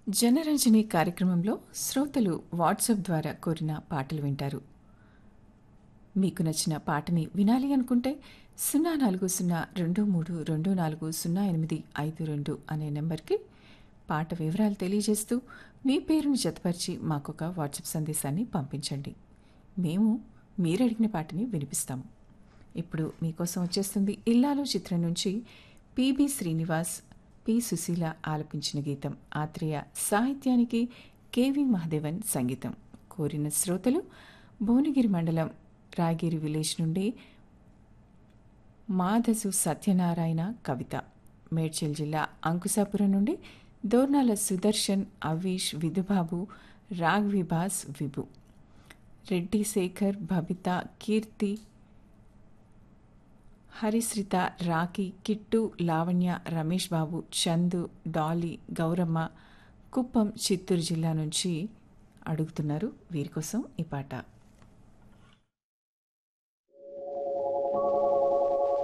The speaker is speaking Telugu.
జనరంజని కార్యక్రమంలో శ్రోతలు వాట్సాప్ ద్వారా కోరిన పాటలు వింటారు మీకు నచ్చిన పాటని వినాలి అనుకుంటే సున్నా నాలుగు సున్నా రెండు మూడు రెండు నాలుగు సున్నా ఎనిమిది ఐదు రెండు అనే నెంబర్కి పాట వివరాలు తెలియజేస్తూ మీ పేరును జతపరిచి మాకొక వాట్సాప్ సందేశాన్ని పంపించండి మేము మీరు అడిగిన పాటని వినిపిస్తాము ఇప్పుడు మీకోసం వచ్చేస్తుంది ఇల్లాలు చిత్రం నుంచి పిబి శ్రీనివాస్ పి సుశీల ఆలపించిన గీతం ఆత్రేయ సాహిత్యానికి కెవి మహదేవన్ సంగీతం కోరిన శ్రోతలు భువనగిరి మండలం రాగిరి విలేజ్ నుండి మాధసు సత్యనారాయణ కవిత మేడ్చల్ జిల్లా అంకుశాపురం నుండి దోర్నాల సుదర్శన్ అవీష్ విధుబాబు రాఘ్విభాస్ విభు రెడ్డి శేఖర్ బబిత కీర్తి హరిశ్రిత రాఖీ కిట్టు లావణ్య రమేష్ బాబు చందు డాలీ గౌరమ్మ కుప్పం చిత్తూరు జిల్లా నుంచి అడుగుతున్నారు వీరి కోసం ఈ పాట